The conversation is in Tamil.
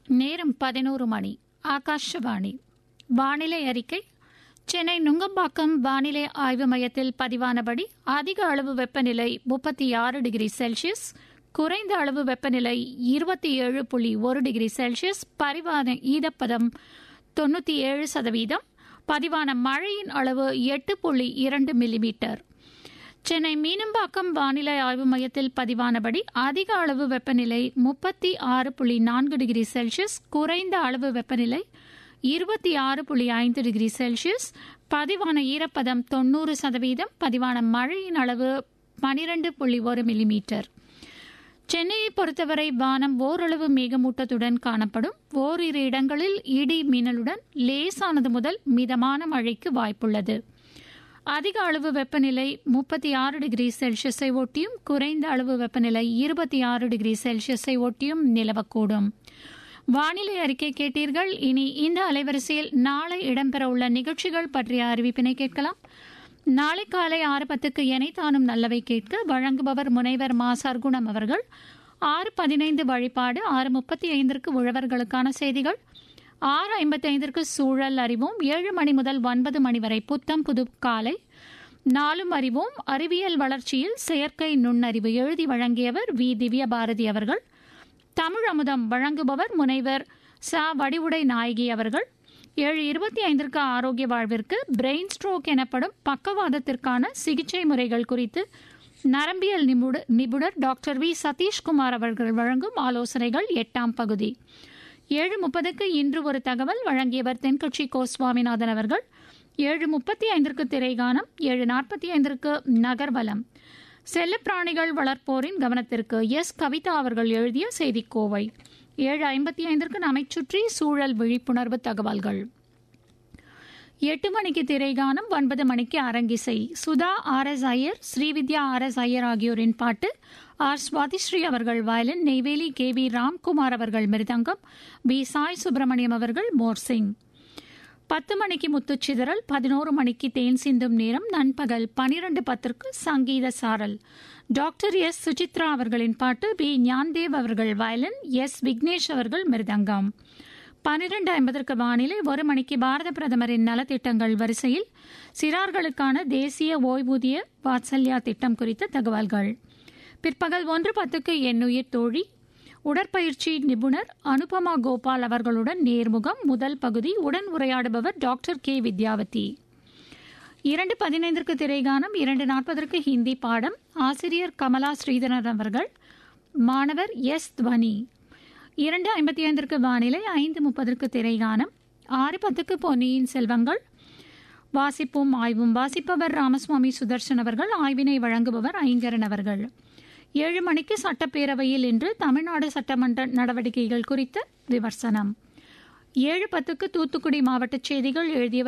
நேரம் பதினோரு மணி ஆகாஷவாணி வானிலை அறிக்கை சென்னை நுங்கம்பாக்கம் வானிலை ஆய்வு மையத்தில் பதிவானபடி அதிக அளவு வெப்பநிலை முப்பத்தி ஆறு டிகிரி செல்சியஸ் குறைந்த அளவு வெப்பநிலை இருபத்தி ஏழு புள்ளி ஒரு டிகிரி செல்சியஸ் பரிவான ஈரப்பதம் தொண்ணூற்றி ஏழு சதவீதம் பதிவான மழையின் அளவு எட்டு புள்ளி இரண்டு மில்லிமீட்டர் சென்னை மீனம்பாக்கம் வானிலை ஆய்வு மையத்தில் பதிவானபடி அதிக அளவு வெப்பநிலை முப்பத்தி ஆறு புள்ளி நான்கு டிகிரி செல்சியஸ் குறைந்த அளவு வெப்பநிலை இருபத்தி ஆறு புள்ளி ஐந்து டிகிரி செல்சியஸ் பதிவான ஈரப்பதம் தொண்ணூறு சதவீதம் பதிவான மழையின் அளவு பனிரெண்டு புள்ளி ஒரு மில்லிமீட்டர் சென்னையை பொறுத்தவரை வானம் ஓரளவு மேகமூட்டத்துடன் காணப்படும் ஓரிரு இடங்களில் இடி மின்னலுடன் லேசானது முதல் மிதமான மழைக்கு வாய்ப்புள்ளது அதிக அளவு வெப்பநிலை முப்பத்தி ஆறு டிகிரி செல்சியஸை ஒட்டியும் குறைந்த அளவு வெப்பநிலை இருபத்தி ஆறு டிகிரி செல்சியஸை ஒட்டியும் நிலவக்கூடும் வானிலை அறிக்கை கேட்டீர்கள் இனி இந்த அலைவரிசையில் நாளை இடம்பெறவுள்ள நிகழ்ச்சிகள் பற்றிய அறிவிப்பினை கேட்கலாம் நாளை காலை ஆறு பத்துக்கு எனைத்தானும் நல்லவை கேட்க வழங்குபவர் முனைவர் மா சர்க்குணம் அவர்கள் ஆறு பதினைந்து வழிபாடு ஆறு முப்பத்தி ஐந்திற்கு உழவர்களுக்கான செய்திகள் ஆறு ஐம்பத்தைந்திற்கு சூழல் அறிவோம் ஏழு மணி முதல் ஒன்பது மணி வரை புத்தம் புது காலை நாலும் அறிவோம் அறிவியல் வளர்ச்சியில் செயற்கை நுண்ணறிவு எழுதி வழங்கியவர் வி திவ்ய பாரதி அவர்கள் தமிழ் அமுதம் வழங்குபவர் முனைவர் ச வடிவுடை நாயகி அவர்கள் ஏழு இருபத்தி ஐந்திற்கு ஆரோக்கிய வாழ்விற்கு பிரெயின் ஸ்ட்ரோக் எனப்படும் பக்கவாதத்திற்கான சிகிச்சை முறைகள் குறித்து நரம்பியல் நிபுணர் நிபுணர் டாக்டர் வி சதீஷ்குமார் அவர்கள் வழங்கும் ஆலோசனைகள் எட்டாம் பகுதி ஏழு முப்பதுக்கு இன்று ஒரு தகவல் வழங்கியவர் தென்கட்சி கோ சுவாமிநாதன் அவர்கள் ஏழு முப்பத்தி ஐந்திற்கு திரைகானம் ஏழு நாற்பத்தி ஐந்திற்கு நகர்வலம் செல்லப்பிராணிகள் வளர்ப்போரின் கவனத்திற்கு எஸ் கவிதா அவர்கள் எழுதிய செய்திக்கோவை ஏழு ஐம்பத்தி ஐந்திற்கு நம்மை சுற்றி சூழல் விழிப்புணர்வு தகவல்கள் எட்டு மணிக்கு திரைகானம் ஒன்பது மணிக்கு அரங்கிசை Sudha R S Iyer Srividya R S Iyer ஆகியோரின் பாட்டு ஆர் சுவாதிஸ்ரீ அவர்கள் violin Neyveli K V Ramkumar அவர்கள் மிருதங்கம் பி சாய் சுப்பிரமணியம் அவர்கள் மோர்சிங் பத்து மணிக்கு முத்துச்சிதறல் பதினோரு மணிக்கு தேன் சிந்தும் நேரம் நண்பகல் பனிரெண்டு பத்திற்கு சங்கீத சாரல் டாக்டர் எஸ் சுசித்ரா அவர்களின் பாட்டு பி ஞான்தேவ் அவர்கள் வயலின் எஸ் விக்னேஷ் அவர்கள் மிருதங்கம் பனிரெண்டு ஐம்பதற்கு வானிலை ஒரு மணிக்கு பாரத பிரதமரின் நலத்திட்டங்கள் வரிசையில் சிறார்களுக்கான தேசிய ஓய்வூதிய வாத்சல்யா திட்டம் குறித்த தகவல்கள் பிற்பகல் ஒன்று பத்துக்கு எண்ணுயிர் தோழி உடற்பயிற்சி நிபுணர் அனுபமா கோபால் அவர்களுடன் நேர்முகம் முதல் பகுதி உடன் உரையாடுபவர் டாக்டர் கே வித்யாவதி இரண்டு பதினைந்திற்கு திரைகானம் இரண்டு நாற்பதற்கு ஹிந்தி பாடம் ஆசிரியர் கமலா ஸ்ரீதரன் அவர்கள் மாணவர் எஸ் துவனி இரண்டு ஐம்பத்தி ஐந்திற்கு வானிலை ஐந்து முப்பதற்கு திரைகானம் ஆறு பத்துக்கு பொன்னியின் செல்வங்கள் வாசிப்பும் ஆய்வும் வாசிப்பவர் ராமசுவாமி சுதர்சன் அவர்கள் ஆய்வினை வழங்குபவர் ஐங்கரன் அவர்கள் ஏழு மணிக்கு சட்டப்பேரவையில் இன்று தமிழ்நாடு சட்டமன்ற நடவடிக்கைகள் குறித்த விமர்சனம் ஏழு பத்துக்கு தூத்துக்குடி மாவட்ட செய்திகள் எழுதியவர்